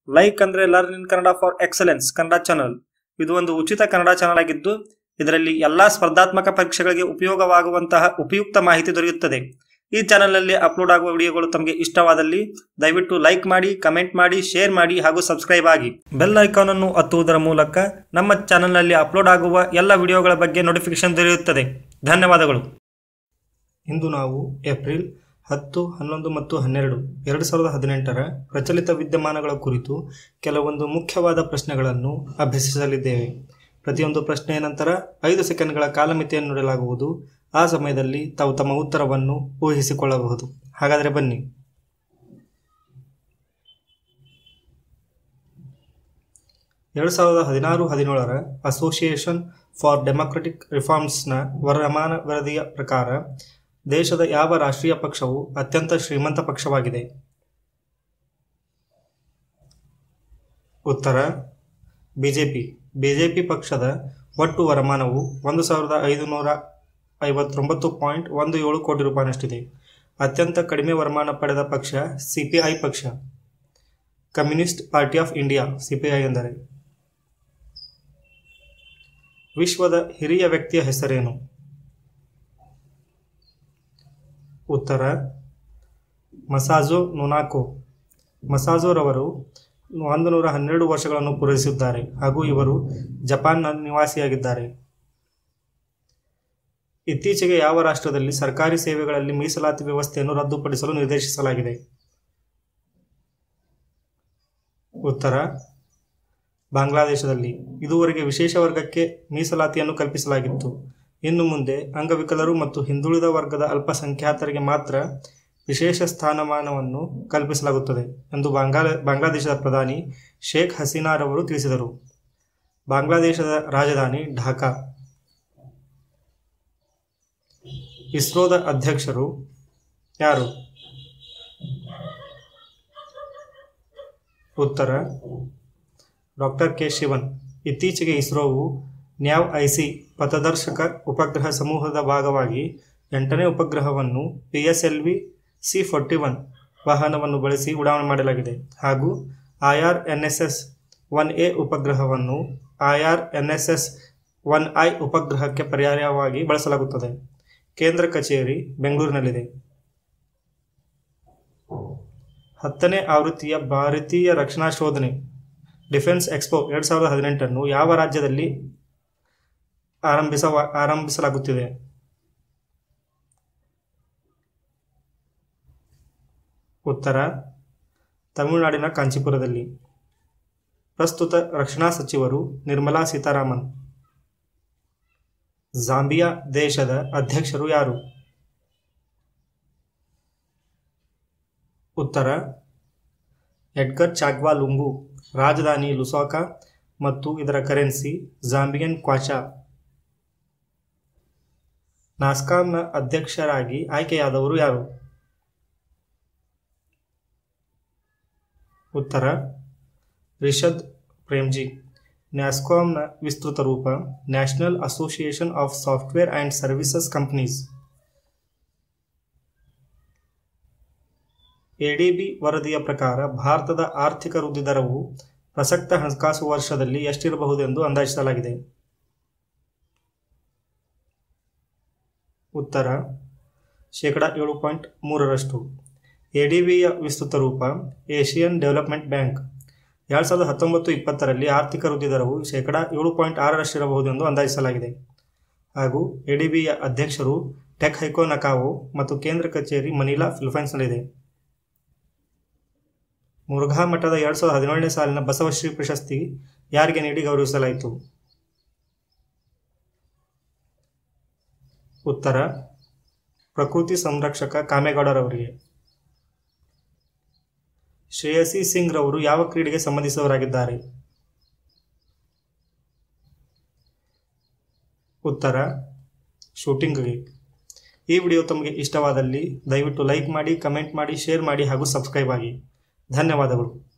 like ಅಂದ್ರೆ learn in Kannada for excellence Kannada channel ಇದು ಒಂದು ಉಚಿತ ಕನ್ನಡ ಚಾನಲ್ ಆಗಿದ್ದು ಇದರಲ್ಲಿ ಎಲ್ಲಾ ಸ್ಪರ್ಧಾತ್ಮಕ ಪರೀಕ್ಷೆಗಳಿಗೆ ಉಪಯೋಗವಾಗುವಂತಹ ಉಪಯುಕ್ತ ಮಾಹಿತಿ ದೊರೆಯುತ್ತದೆ ಈ ಚಾನಲ್ನಲ್ಲಿ ಅಪ್ಲೋಡ್ ಆಗುವ ವಿಡಿಯೋಗಳು ತಮಗೆ ಇಷ್ಟವಾದಲ್ಲಿ ದಯವಿಟ್ಟು ಲೈಕ್ ಮಾಡಿ ಕಮೆಂಟ್ ಮಾಡಿ ಶೇರ್ ಮಾಡಿ ಹಾಗೂ ಸಬ್ಸ್ಕ್ರೈಬ್ ಆಗಿ ಬೆಲ್ ಐಕಾನ್ ಅನ್ನು ಒತ್ತುವುದರ ಮೂಲಕ ನಮ್ಮ ಚಾನಲ್ನಲ್ಲಿ ಅಪ್ಲೋಡ್ ಆಗುವ ಎಲ್ಲ ವಿಡಿಯೋಗಳ ಬಗ್ಗೆ ನೋಟಿಫಿಕೇಶನ್ ದೊರೆಯುತ್ತದೆ ಧನ್ಯವಾದಗಳು ಇಂದು ನಾವು ಏಪ್ರಿಲ್ ಹತ್ತು ಹನ್ನೊಂದು ಮತ್ತು ಹನ್ನೆರಡು ಎರಡು ಸಾವಿರದ ಹದಿನೆಂಟರ ಪ್ರಚಲಿತ ವಿದ್ಯಮಾನಗಳ ಕುರಿತು ಕೆಲವೊಂದು ಮುಖ್ಯವಾದ ಪ್ರಶ್ನೆಗಳನ್ನು ಅಭ್ಯಸಿಸಲಿದ್ದೇವೆ ಪ್ರತಿಯೊಂದು ಪ್ರಶ್ನೆಯ ನಂತರ ಐದು ಸೆಕೆಂಡ್ಗಳ ಕಾಲಮಿತಿಯನ್ನು ನೀಡಲಾಗುವುದು ಆ ಸಮಯದಲ್ಲಿ ತಾವು ತಮ್ಮ ಉತ್ತರವನ್ನು ಊಹಿಸಿಕೊಳ್ಳಬಹುದು ಹಾಗಾದರೆ ಬನ್ನಿ ಎರಡು ಸಾವಿರದ ಹದಿನಾರು ಹದಿನೇಳರ ಅಸೋಸಿಯೇಷನ್ ಫಾರ್ ಡೆಮಾಕ್ರೆಟಿಕ್ ರಿಫಾರ್ಮ್ಸ್ನ ವರಮಾನ ವರದಿಯ ಪ್ರಕಾರ ದೇಶದ ಯಾವ ರಾಷ್ಟ್ರೀಯ ಪಕ್ಷವು ಅತ್ಯಂತ ಶ್ರೀಮಂತ ಪಕ್ಷವಾಗಿದೆ ಉತ್ತರ ಬಿಜೆಪಿ ಬಿಜೆಪಿ ಪಕ್ಷದ ಒಟ್ಟು ವರಮಾನವು ಒಂದು ಸಾವಿರದ ಐದುನೂರ ಐವತ್ತೊಂಬತ್ತು ಪಾಯಿಂಟ್ ಒಂದು ಏಳು ಕೋಟಿ ರೂಪಾಯಿನಷ್ಟಿದೆ ಅತ್ಯಂತ ಕಡಿಮೆ ವರಮಾನ ಪಡೆದ ಪಕ್ಷ ಸಿಪಿಐ ಪಕ್ಷ communist party of India CPI ಎಂದರೆ ವಿಶ್ವದ ಹಿರಿಯ ವ್ಯಕ್ತಿಯ ಹೆಸರೇನು ಉತ್ತರ ಮಸಾಜೋ ನೊನಾಕೋ ಮಸಾಜೋರವರು ಒಂದು ನೂರ ಹನ್ನೆರಡು ವರ್ಷಗಳನ್ನು ಪೂರೈಸಿದ್ದಾರೆ ಹಾಗೂ ಇವರು ಜಪಾನ್ನ ನಿವಾಸಿಯಾಗಿದ್ದಾರೆ ಇತ್ತೀಚೆಗೆ ಯಾವ ರಾಷ್ಟ್ರದಲ್ಲಿ ಸರ್ಕಾರಿ ಸೇವೆಗಳಲ್ಲಿ ಮೀಸಲಾತಿ ವ್ಯವಸ್ಥೆಯನ್ನು ರದ್ದುಪಡಿಸಲು ನಿರ್ದೇಶಿಸಲಾಗಿದೆ ಉತ್ತರ ಬಾಂಗ್ಲಾದೇಶದಲ್ಲಿ ಇದುವರೆಗೆ ವಿಶೇಷ ವರ್ಗಕ್ಕೆ ಮೀಸಲಾತಿಯನ್ನು ಕಲ್ಪಿಸಲಾಗಿತ್ತು ಇನ್ನು ಮುಂದೆ ಅಂಗವಿಕಲರು ಮತ್ತು ಹಿಂದುಳಿದ ವರ್ಗದ ಅಲ್ಪಸಂಖ್ಯಾತರಿಗೆ ಮಾತ್ರ ವಿಶೇಷ ಸ್ಥಾನಮಾನವನ್ನು ಕಲ್ಪಿಸಲಾಗುತ್ತದೆ ಎಂದು ಬಾಂಗ್ಲಾ ಬಾಂಗ್ಲಾದೇಶದ ಪ್ರಧಾನಿ ಶೇಖ್ ಹಸೀನಾರವರು ತಿಳಿಸಿದರು ಬಾಂಗ್ಲಾದೇಶದ ರಾಜಧಾನಿ ಢಾಕಾ ಇಸ್ರೋದ ಅಧ್ಯಕ್ಷರು ಯಾರು ಉತ್ತರ ಡಾಕ್ಟರ್ ಕೆ ಶಿವನ್ ಇತ್ತೀಚೆಗೆ ಇಸ್ರೋವು ನ್ಯಾವ್ ಐಸಿ ಪಥದರ್ಶಕ ಉಪಗ್ರಹ ಸಮೂಹದ ಭಾಗವಾಗಿ ಎಂಟನೇ ಉಪಗ್ರಹವನ್ನು P S L V C forty one ವಾಹನವನ್ನು ಬಳಸಿ ಉಡಾವಣೆ ಮಾಡಲಾಗಿದೆ ಹಾಗೂ I R N S S one A ಉಪಗ್ರಹವನ್ನು I R N S S one I ಉಪಗ್ರಹಕ್ಕೆ ಪರ್ಯಾಯವಾಗಿ ಬಳಸಲಾಗುತ್ತದೆ ಕೇಂದ್ರ ಕಚೇರಿ ಬೆಂಗಳೂರಿನಲ್ಲಿದೆ ಹತ್ತನೇ ಆವೃತ್ತಿಯ ಭಾರತೀಯ ರಕ್ಷಣಾ ಶೋಧನೆ ಡಿಫೆನ್ಸ್ ಎಕ್ಸ್ಪೋ ಎರಡು ಸಾವಿರದ ಹದಿನೆಂಟನ್ನು ಯಾವ ರಾಜ್ಯದಲ್ಲಿ ಆರಂಭಿಸ ಆರಂಭಿಸಲಾಗುತ್ತಿದೆ ಉತ್ತರ ತಮಿಳುನಾಡಿನ ಕಾಂಚೀಪುರದಲ್ಲಿ ಪ್ರಸ್ತುತ ರಕ್ಷಣಾ ಸಚಿವರು ನಿರ್ಮಲಾ ಸೀತಾರಾಮನ್ ಜಾಂಬಿಯಾ ದೇಶದ ಅಧ್ಯಕ್ಷರು ಯಾರು ಉತ್ತರ ಎಡ್ಗರ್ ಚಾಗ್ವಾ ಲುಂಗು ರಾಜಧಾನಿ ಲುಸಾಕಾ ಮತ್ತು ಇದರ ಕರೆನ್ಸಿ ಜಾಂಬಿಯನ್ ಕ್ವಾಚಾ ನಾಸ್ಕಾಂನ ಅಧ್ಯಕ್ಷರಾಗಿ ಆಯ್ಕೆಯಾದವರು ಯಾರು ಉತ್ತರ ರಿಷದ್ ಪ್ರೇಮ್ಜಿ ನ್ಯಾಸ್ಕಾಮ್ನ ವಿಸ್ತೃತ ರೂಪ national association of software and services companies ADB ವರದಿಯ ಪ್ರಕಾರ ಭಾರತದ ಆರ್ಥಿಕ ವೃದ್ಧಿ ದರವು ಪ್ರಸಕ್ತ ಹಣಕಾಸು ವರ್ಷದಲ್ಲಿ ಎಷ್ಟಿರಬಹುದೆಂದು ಅಂದಾಜಿಸಲಾಗಿದೆ ಉತ್ತರ ಶೇಕಡ ಏಳು ಪಾಯಿಂಟ್ ಮೂರರಷ್ಟು ಎಡಿಬಿಯ ವಿಸ್ತೃತ ರೂಪ ಏಷಿಯನ್ ಡೆವಲಪ್ಮೆಂಟ್ ಬ್ಯಾಂಕ್ ಎರಡು ಸಾವಿರದ ಹತ್ತೊಂಬತ್ತು ಇಪ್ಪತ್ತರಲ್ಲಿ ಆರ್ಥಿಕ ವೃದ್ಧಿ ದರವು ಶೇಕಡ ಏಳು ಪಾಯಿಂಟ್ ಆರರಷ್ಟಿರಬಹುದು ಎಂದು ಅಂದಾಜಿಸಲಾಗಿದೆ ಹಾಗೂ ಎಡಿಬಿಯ ಅಧ್ಯಕ್ಷರು ಟೆಕ್ ಹೈಕೋ ನಕಾವೋ ಮತ್ತು ಕೇಂದ್ರ ಕಚೇರಿ ಮನಿಲಾ ಫಿಲಿಪೈನ್ಸ್ನಲ್ಲಿದೆ ಮುರುಘಾ ಮಠದ ಎರಡು ಸಾವಿರದ ಹದಿನೇಳನೇ ಸಾಲಿನ ಬಸವಶ್ರೀ ಪ್ರಶಸ್ತಿ ಯಾರಿಗೆ ನೀಡಿ ಗೌರವಿಸಲಾಯಿತು ಉತ್ತರ ಪ್ರಕೃತಿ ಸಂರಕ್ಷಕ ಕಾಮೇಗೌಡರವರಿಗೆ ಶ್ರೇಯಸಿ ಸಿಂಗ್ ರವರು ಯಾವ ಕ್ರೀಡೆಗೆ ಸಂಬಂಧಿಸಿದವರಾಗಿದ್ದಾರೆ ಉತ್ತರ ಶೂಟಿಂಗ್ಗೆ ಈ ವಿಡಿಯೋ ತಮಗೆ ಇಷ್ಟವಾದಲ್ಲಿ ದಯವಿಟ್ಟು ಲೈಕ್ ಮಾಡಿ ಕಮೆಂಟ್ ಮಾಡಿ ಶೇರ್ ಮಾಡಿ ಹಾಗೂ ಸಬ್ಸ್ಕ್ರೈಬ್ ಆಗಿ ಧನ್ಯವಾದಗಳು